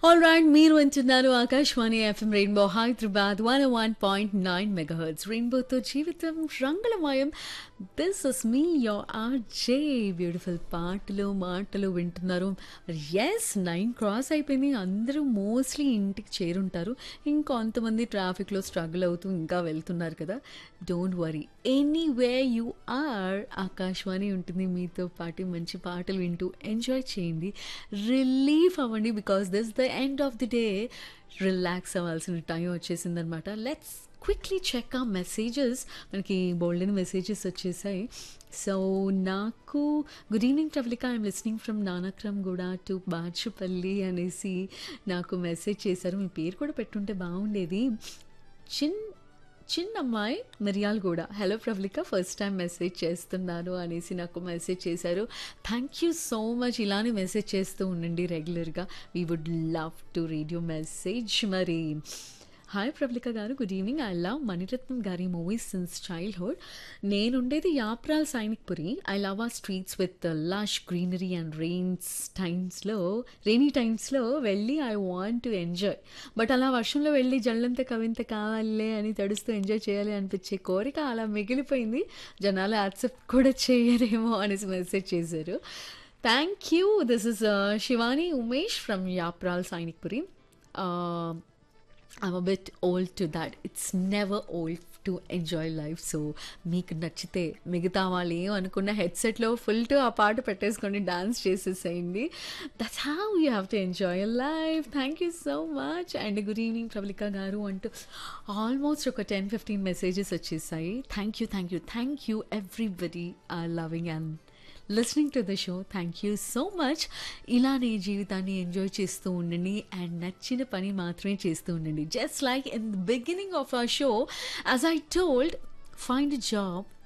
all right మీరు వింటున్నారు Akashvani FM rainbow Hyderabad one one point nine megahertz రెయిన్బోతో జీవితం రంగులమయం దిస్ ఇస్ మీ యో ఆర్ జే బ్యూటిఫుల్ పాటలు మాటలు వింటున్నారు ఎస్ నైన్ క్రాస్ అయిపోయింది అందరూ మోస్ట్లీ ఇంటికి చేరుంటారు ఇంకొంతమంది ట్రాఫిక్లో స్ట్రగుల్ అవుతూ ఇంకా వెళ్తున్నారు కదా don't worry anyway you are Akashvani ఉంటుంది మీతో పాటు మంచి పాటలు వింటూ ఎంజాయ్ చేయండి రిలీఫ్ అవ్వండి because this the end of the day relax అవ్వాల్సిన టైం వచ్చేసిందనమాట లెట్స్ క్విక్లీ చెక్ ఆ మెసేజెస్ మనకి బోల్డెన్ మెసేజెస్ వచ్చేసాయి సో నాకు good evening Pravalika I'm listening from Nanakramguda to Bachupally అనేసి నాకు మెసేజ్ చేశారు మీ పేరు కూడా పెట్టుంటే బాగుండేది చిన్ చిన్న అమ్మాయి మిరియాల్ కూడా hello Pravalika first time message చేస్తున్నాను అనేసి నాకు మెసేజ్ చేశారు థ్యాంక్ యూ సో మచ్ ఇలానే మెసేజ్ చేస్తూ ఉండండి రెగ్యులర్గా we would love to read you message మరి హాయ్ ప్రవళిక గారు good evening I love Maniratnam గారి మూవీస్ సిన్స్ చైల్డ్హుడ్ నేనుండేది యాప్రాల్ సైనిక్పురి ఐ లవ్ ఆ streets with lush greenery and rains టైమ్స్లో రెయినీ టైమ్స్లో వెళ్ళి I want to enjoy but అలా వర్షంలో వెళ్ళి జల్లంత కవింత కావాలే అని తడుస్తూ ఎంజాయ్ చేయాలి అనిపించే కోరిక అలా మిగిలిపోయింది జనాలు యాక్సెప్ట్ కూడా చేయరేమో అనేసి మెసేజ్ చేశారు thank you this is Shivani Umesh from Yapral Sainikpuri I'm bit old to that it's never old to enjoy life so మీకు నచ్చితే మిగతా వాళ్ళు ఏం అనుకున్న హెడ్సెట్లో ఫుల్ టు ఆ పాట పెట్టేసుకొని డాన్స్ చేసేసేయండి that's how you have to enjoy life thank you so much and good evening Pravalika గారు అంటూ ఆల్మోస్ట్ ఒక టెన్ ఫిఫ్టీన్ మెసేజెస్ వచ్చేసాయి thank you thank you thank you everybody are loving and listening to the show thank you so much ఇలానే జీవితాన్ని enjoy చేస్తూ ఉండండి and నచ్చిన పని మాత్రమే చేస్తూ ఉండండి just like in the beginning of our show as I told find job